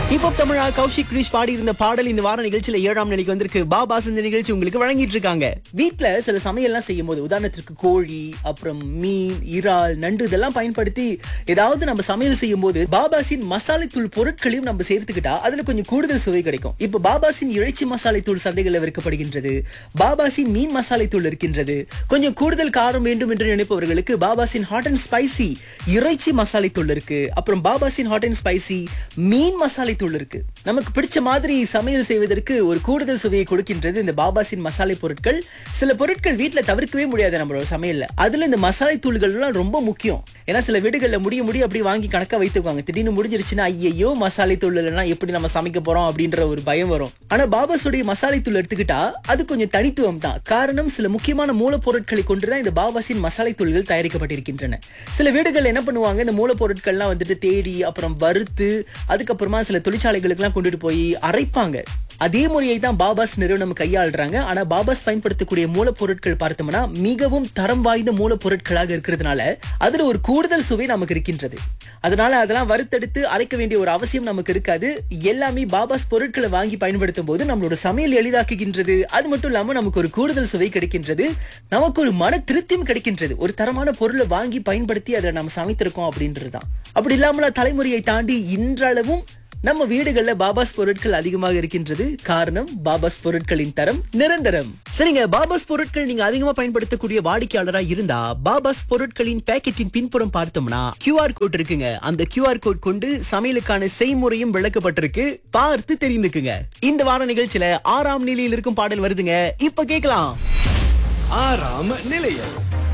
இப்போ தமிழா கௌஷிக் கிரீஷ் பாடி இருந்த பாடல் இந்த வார நிகழ்ச்சியில ஏழாம் நிலைக்கு வந்திருக்கு பாபாஸ் இந்த நிகழ்ச்சி உங்களுக்கு வழங்கிட்டு இருக்காங்க வீட்ல சில சமையல்லாம் செய்யும் போது உதாரணத்திற்கு கோழி அப்புறம் மீன் இறால் நண்டு இதெல்லாம் பயன்படுத்தி ஏதாவது நம்ம சமையல் செய்யும் போது பாபாசின் மசாலை தூள் பொருட்களையும் நம்ம சேர்த்துக்கிட்டா அதுல கொஞ்சம் கூடுதல் சுவை கிடைக்கும் இப்போ பாபாசின் இறைச்சி மசாலை தூள் சந்தைகளில் விற்கப்படுகின்றது பாபாசின் மீன் மசாலை தூள் இருக்கின்றது கொஞ்சம் கூடுதல் காரம் வேண்டும் என்று நினைப்பவர்களுக்கு பாபாசின் ஹாட் அண்ட் ஸ்பைசி இறைச்சி மசாலை தூள் இருக்கு அப்புறம் பாபாசின் ஹாட் அண்ட் ஸ்பைசி மீன் மசாலை தூள் இருக்கு நமக்கு பிடிச்ச மாதிரி சமையல் செய்வதற்கு ஒரு கூடுதல் சுவையை கொடுக்கின்றது இந்த பாபாசின் மசாலை பொருட்கள் சில பொருட்கள் வீட்ல தவிர்க்கவே முடியாது நம்மளோட சமையல்ல அதுல இந்த மசாலை தூள்கள் எல்லாம் ரொம்ப முக்கியம் ஏன்னா சில வீடுகள்ல முடிய முடிய அப்படி வாங்கி கணக்கா வைத்துக்குவாங்க திடீர்னு முடிஞ்சிருச்சுன்னா ஐயையோ மசாலை தூள் இல்லைன்னா எப்படி நம்ம சமைக்க போறோம் அப்படின்ற ஒரு பயம் வரும் ஆனா பாபாஸுடைய மசாலை தூள் எடுத்துக்கிட்டா அது கொஞ்சம் தனித்துவம் தான் காரணம் சில முக்கியமான மூலப்பொருட்களை கொண்டுதான் இந்த பாபாசின் மசாலை தூள்கள் தயாரிக்கப்பட்டிருக்கின்றன சில வீடுகள் என்ன பண்ணுவாங்க இந்த மூலப்பொருட்கள்லாம் வந்துட்டு தேடி அப்புறம் வறுத்து அதுக்கப்புறமா சில தொழிற்சாலைகளுக்கெல்லாம் கொண்டுட்டு போய் அரைப்பாங்க அதே முறையை தான் பாபாஸ் நிறுவனம் கையாளுறாங்க ஆனா பாபாஸ் பயன்படுத்தக்கூடிய மூலப்பொருட்கள் பார்த்தோம்னா மிகவும் தரம் வாய்ந்த மூலப்பொருட்களாக இருக்கிறதுனால அதுல ஒரு கூடுதல் சுவை நமக்கு இருக்கின்றது அதனால அதெல்லாம் வறுத்தெடுத்து அரைக்க வேண்டிய ஒரு அவசியம் நமக்கு இருக்காது எல்லாமே பாபாஸ் பொருட்களை வாங்கி பயன்படுத்தும் போது நம்மளோட சமையல் எளிதாக்குகின்றது அது மட்டும் இல்லாம நமக்கு ஒரு கூடுதல் சுவை கிடைக்கின்றது நமக்கு ஒரு மன திருப்தியும் கிடைக்கின்றது ஒரு தரமான பொருளை வாங்கி பயன்படுத்தி அதை நம்ம சமைத்திருக்கோம் அப்படின்றது தான் அப்படி இல்லாமல தலைமுறையை தாண்டி இன்றளவும் நம்ம வீடுகள்ல பாபாஸ் பொருட்கள் அதிகமாக இருக்கின்றது காரணம் பாபாஸ் பொருட்களின் தரம் நிரந்தரம் சரிங்க பாபாஸ் பொருட்கள் நீங்க அதிகமா பயன்படுத்தக்கூடிய வாடிக்கையாளரா இருந்தா பாபாஸ் பொருட்களின் பேக்கெட்டின் பின்புறம் பார்த்தோம்னா QR கோட் இருக்குங்க அந்த QR கோட் கொண்டு சமையலுக்கான செய்முறையும் விளக்கப்பட்டிருக்கு பார்த்து தெரிந்துக்குங்க இந்த வார நிகழ்ச்சியில ஆறாம் நிலையில் இருக்கும் பாடல் வருதுங்க இப்ப கேட்கலாம் ஆறாம் நிலையம்